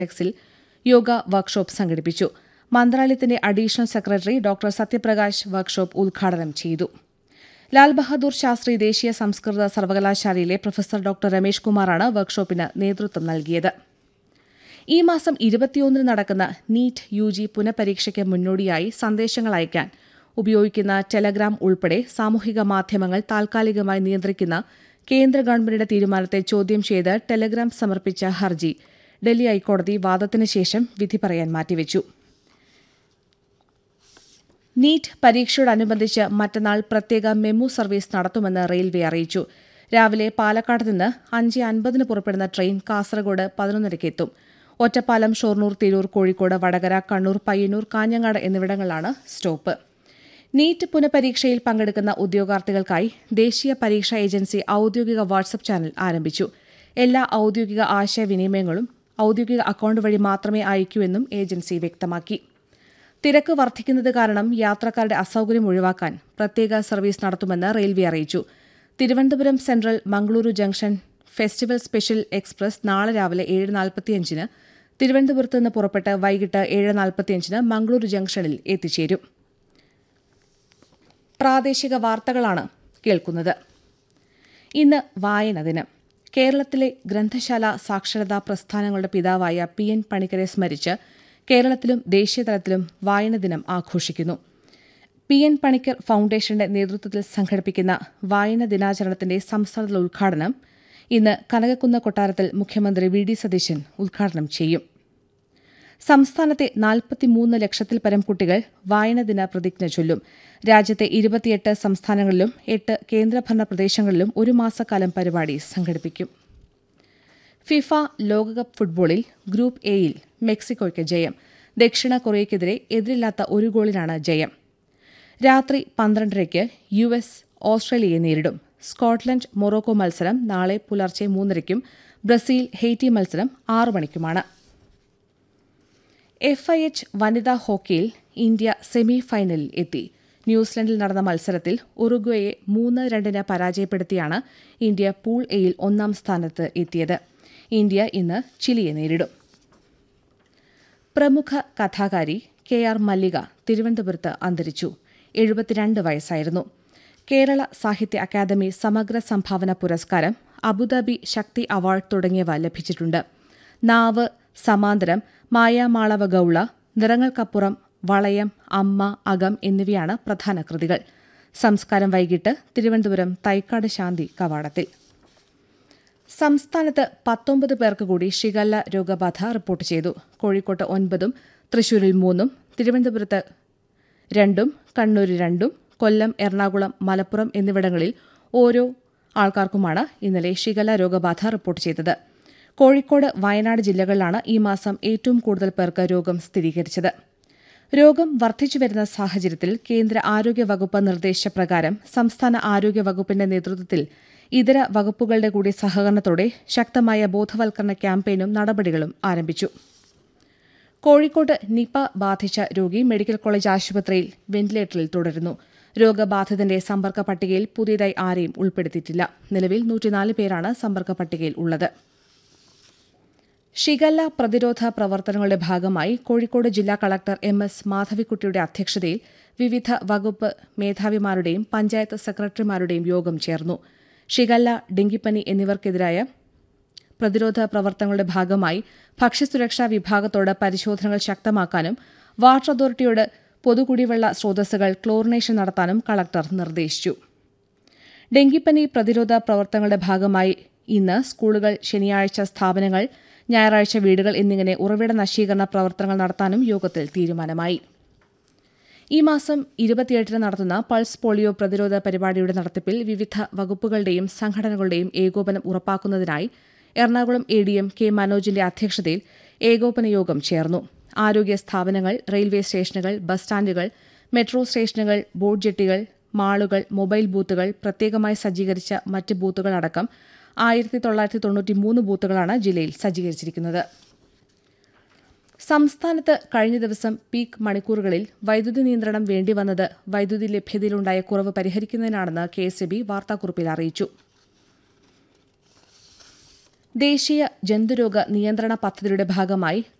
ടെക്സിൽ yoga workshop സംഘടിപ്പിച്ചു മന്ത്രാലയത്തിന്റെ additional secretary doctor Satyaprakash workshop ഉദ്ഘാടനം ചെയ്തു ലാൽ ബഹാദൂർ ശാസ്ത്രി ദേശീയ സംസ്കൃത സർവകലാശാലയിലെ പ്രൊഫസർ ഡോക്ടർ രമേഷ് കുമാറാണ് വർക്ക്ഷോപ്പിന് നേതൃത്വം നൽകിയത് ഈ മാസം ഇരുപത്തിയൊന്നിന് നടക്കുന്ന നീറ്റ് യു ജി പുനഃപരീക്ഷയ്ക്ക് മുന്നോടിയായി സന്ദേശങ്ങൾ അയക്കാൻ ഉപയോഗിക്കുന്ന ടെലഗ്രാം ഉൾപ്പെടെ സാമൂഹിക മാധ്യമങ്ങൾ താൽക്കാലികമായി നിയന്ത്രിക്കുന്ന കേന്ദ്ര ഗവൺമെന്റിന്റെ തീരുമാനത്തെ ചോദ്യം ചെയ്ത് ടെലഗ്രാം സമർപ്പിച്ച ഹർജി ഡൽഹി ഹൈക്കോടതി വാദത്തിന് ശേഷം വിധി പറയാൻ മാറ്റിവെച്ചു നീറ്റ് പരീക്ഷയോടനുബന്ധിച്ച് മറ്റന്നാൾ പ്രത്യേക മെമു സർവീസ് നടത്തുമെന്ന് റെയിൽവേ അറിയിച്ചു രാവിലെ പാലക്കാട് നിന്ന് അഞ്ച് അൻപതിന് പുറപ്പെടുന്ന ട്രെയിൻ കാസർഗോഡ് പതിനൊന്നരയ്ക്ക് എത്തും ഒറ്റപ്പാലം ഷൊർണൂർ തിരൂർ കോഴിക്കോട് വടകര കണ്ണൂർ പയ്യന്നൂർ കാഞ്ഞങ്ങാട് എന്നിവിടങ്ങളിലാണ് സ്റ്റോപ്പ് നീറ്റ് പുനഃപരീക്ഷയിൽ പങ്കെടുക്കുന്ന ഉദ്യോഗാർത്ഥികൾക്കായി ദേശീയ പരീക്ഷാ ഏജൻസി ഔദ്യോഗിക വാട്സപ്പ് ചാനൽ ആരംഭിച്ചു എല്ലാ ഔദ്യോഗിക ആശയവിനിമയങ്ങളും ഔദ്യോഗിക അക്കൌണ്ട് വഴി മാത്രമേ അയക്കൂ എന്നും ഏജൻസി വ്യക്തമാക്കി തിരക്ക് വർദ്ധിക്കുന്നത് കാരണം യാത്രക്കാരുടെ അസൌകര്യം ഒഴിവാക്കാൻ പ്രത്യേക സർവീസ് നടത്തുമെന്ന് റെയിൽവേ അറിയിച്ചു Thiruvananthapuram central Mangaluru junction festival special express നാളെ രാവിലെ ഏഴ് നാൽപ്പത്തിയഞ്ചിന് തിരുവനന്തപുരത്ത് നിന്ന് പുറപ്പെട്ട് വൈകിട്ട് ഏഴ് നാൽപ്പത്തിയഞ്ചിന് മംഗളൂരു ജംഗ്ഷനിൽ എത്തിച്ചേരും പ്രാദേശിക വാർത്തകളാണ് കേൾക്കുന്നത് ഇന്ന് വായന ദിനം കേരളത്തിലെ ഗ്രന്ഥശാല സാക്ഷരതാ പ്രസ്ഥാനങ്ങളുടെ പിതാവായ പി എൻ പണിക്കരെ സ്മരിച്ച് കേരളത്തിലും ദേശീയതലത്തിലും വായന ദിനം ആഘോഷിക്കുന്നു പി എൻ പണിക്കർ ഫൌണ്ടേഷന്റെ നേതൃത്വത്തിൽ സംഘടിപ്പിക്കുന്ന വായന ദിനാചരണത്തിന്റെ സംസ്ഥാനതല ഉദ്ഘാടനം ഇന്ന് കനകക്കുന്ന് കൊട്ടാരത്തിൽ മുഖ്യമന്ത്രി വി ഡി സതീശൻ ഉദ്ഘാടനം ചെയ്യും സംസ്ഥാനത്തെ നാൽപ്പത്തിമൂന്ന് ലക്ഷത്തിൽ പരം കുട്ടികൾ വായനദിന പ്രതിജ്ഞ ചൊല്ലും രാജ്യത്തെ ഇരുപത്തിയെട്ട് സംസ്ഥാനങ്ങളിലും എട്ട് കേന്ദ്രഭരണ പ്രദേശങ്ങളിലും ഒരു മാസക്കാലം പരിപാടി സംഘടിപ്പിക്കും ഫിഫ ലോകകപ്പ് ഫുട്ബോളിൽ ഗ്രൂപ്പ് എയിൽ മെക്സിക്കോയ്ക്ക് ജയം ദക്ഷിണ കൊറിയയ്ക്കെതിരെ എതിരില്ലാത്ത ഒരു ഗോളിനാണ് ജയം രാത്രി പന്ത്രണ്ടരയ്ക്ക് യു എസ് ഓസ്ട്രേലിയയെ നേരിടും സ്കോട്ട്ലൻഡ് മൊറോക്കോ മത്സരം നാളെ പുലർച്ചെ മൂന്നരയ്ക്കും ബ്രസീൽ ഹെയ്റ്റി മത്സരം ആറു മണിക്കുമാണ് എഫ് ഐ എച്ച് വനിതാ ഹോക്കിയിൽ ഇന്ത്യ സെമി ഫൈനലിൽ എത്തി ന്യൂസിലൻഡിൽ നടന്ന മത്സരത്തിൽ ഉറുഗ്വയെ മൂന്ന് രണ്ടിന് പരാജയപ്പെടുത്തിയാണ് ഇന്ത്യ പൂൾ എയിൽ ഒന്നാം സ്ഥാനത്ത് എത്തിയത് ഇന്ത്യ ഇന്ന് ചിലിയെ നേരിടും പ്രമുഖ കഥാകാരി കെ ആർ മല്ലിക തിരുവനന്തപുരത്ത് അന്തരിച്ചു എഴുപത്തിരണ്ട് വയസ്സായിരുന്നു കേരള സാഹിത്യ അക്കാദമി സമഗ്ര സംഭാവന പുരസ്കാരം അബുദാബി ശക്തി അവാർഡ് തുടങ്ങിയവ ലഭിച്ചിട്ടുണ്ട് നാവ് സമാന്തരം മായാമാളവ ഗൌള നിറങ്ങൾക്കപ്പുറം വളയം അമ്മ അകം എന്നിവയാണ് പ്രധാന കൃതികൾ സംസ്കാരം വൈകിട്ട് തിരുവനന്തപുരം തൈക്കാട് ശാന്തി കവാടത്തിൽ സംസ്ഥാനത്ത് പത്തൊമ്പത് പേർക്ക് കൂടി ഷിഗല്ല രോഗബാധ റിപ്പോർട്ട് ചെയ്തു കോഴിക്കോട്ട് ഒൻപതും തൃശൂരിൽ മൂന്നും തിരുവനന്തപുരത്ത് രണ്ടും കണ്ണൂരിൽ രണ്ടും കൊല്ലം എറണാകുളം മലപ്പുറം എന്നിവിടങ്ങളിൽ ഓരോ ആൾക്കാർക്കുമാണ് ഇന്നലെ ഷിഗല്ല രോഗബാധ റിപ്പോർട്ട് ചെയ്തത് കോഴിക്കോട് വയനാട് ജില്ലകളിലാണ് ഈ മാസം ഏറ്റവും കൂടുതൽ പേർക്ക് രോഗം സ്ഥിരീകരിച്ചത് രോഗം വർദ്ധിച്ചുവരുന്ന സാഹചര്യത്തിൽ കേന്ദ്ര ആരോഗ്യ വകുപ്പ് നിർദ്ദേശപ്രകാരം സംസ്ഥാന ആരോഗ്യ വകുപ്പിന്റെ നേതൃത്വത്തിൽ ഇതര വകുപ്പുകളുടെ കൂടി സഹകരണത്തോടെ ശക്തമായ ബോധവൽക്കരണ ക്യാമ്പയിനും നടപടികളും ആരംഭിച്ചു കോഴിക്കോട് നിപ ബാധിച്ച രോഗി മെഡിക്കൽ കോളേജ് ആശുപത്രിയിൽ വെന്റിലേറ്ററിൽ തുടരുന്നു രോഗബാധിതന്റെ സമ്പർക്ക പട്ടികയിൽ പുതിയതായി ആരെയും ഉൾപ്പെടുത്തിയിട്ടില്ല നിലവിൽ നൂറ്റിനാല് പേരാണ് സമ്പർക്ക പട്ടികയിൽ ഉള്ളത് ഷിഗല്ല പ്രതിരോധ പ്രവർത്തനങ്ങളുടെ ഭാഗമായി കോഴിക്കോട് ജില്ലാ കളക്ടർ എം എസ് മാധവിക്കുട്ടിയുടെ അധ്യക്ഷതയിൽ വിവിധ വകുപ്പ് മേധാവിമാരുടെയും പഞ്ചായത്ത് സെക്രട്ടറിമാരുടെയും യോഗം ചേർന്നു ഷിഗല്ല ഡെങ്കിപ്പനി എന്നിവർക്കെതിരായ പ്രതിരോധ പ്രവർത്തനങ്ങളുടെ ഭാഗമായി ഭക്ഷ്യസുരക്ഷാ വിഭാഗത്തോട് പരിശോധനകൾ ശക്തമാക്കാനും വാട്ടർ അതോറിറ്റിയോട് പൊതുകുടിവെള്ള സ്രോതസ്സുകൾ ക്ലോറിനേഷൻ നടത്താനും കളക്ടർ നിർദ്ദേശിച്ചു ഡെങ്കിപ്പനി പ്രതിരോധ പ്രവർത്തനങ്ങളുടെ ഭാഗമായി ഇന്ന് സ്കൂളുകൾ ശനിയാഴ്ച സ്ഥാപനങ്ങൾ ഞായറാഴ്ച വീടുകൾ എന്നിങ്ങനെ ഉറവിട നശീകരണ പ്രവർത്തനങ്ങൾ നടത്താനും യോഗത്തിൽ തീരുമാനമായി ഈ മാസം ഇരുപത്തിയെട്ടിന് നടത്തുന്ന പൾസ് പോളിയോ പ്രതിരോധ പരിപാടിയുടെ നടത്തിപ്പിൽ വിവിധ വകുപ്പുകളുടെയും സംഘടനകളുടെയും ഏകോപനം ഉറപ്പാക്കുന്നതിനായി Ernakulam A D M K മനോജിന്റെ അധ്യക്ഷതയിൽ ഏകോപന യോഗം ചേർന്നു ആരോഗ്യ സ്ഥാപനങ്ങൾ റെയിൽവേ സ്റ്റേഷനുകൾ ബസ് സ്റ്റാൻഡുകൾ മെട്രോ സ്റ്റേഷനുകൾ ബോട്ട് ജെട്ടികൾ മാളുകൾ മൊബൈൽ ബൂത്തുകൾ പ്രത്യേകമായി സജ്ജീകരിച്ച മറ്റ് ബൂത്തുകളടക്കം ആയിരത്തി തൊള്ളായിരത്തി തൊണ്ണൂറ്റി മൂന്ന് ബൂത്തുകളാണ് ജില്ലയിൽ സജ്ജീകരിച്ചിരിക്കുന്നത് സംസ്ഥാനത്ത് കഴിഞ്ഞ ദിവസം പീക്ക് മണിക്കൂറുകളിൽ വൈദ്യുതി നിയന്ത്രണം വേണ്ടിവന്നത് വൈദ്യുതി ലഭ്യതയിലുണ്ടായ കുറവ് പരിഹരിക്കുന്നതിനാണെന്ന് കെ എസ് ബി വാർത്താക്കുറിപ്പിൽ അറിയിച്ചു ദേശീയ ജന്തുരോഗ നിയന്ത്രണ പദ്ധതിയുടെ ഭാഗമായി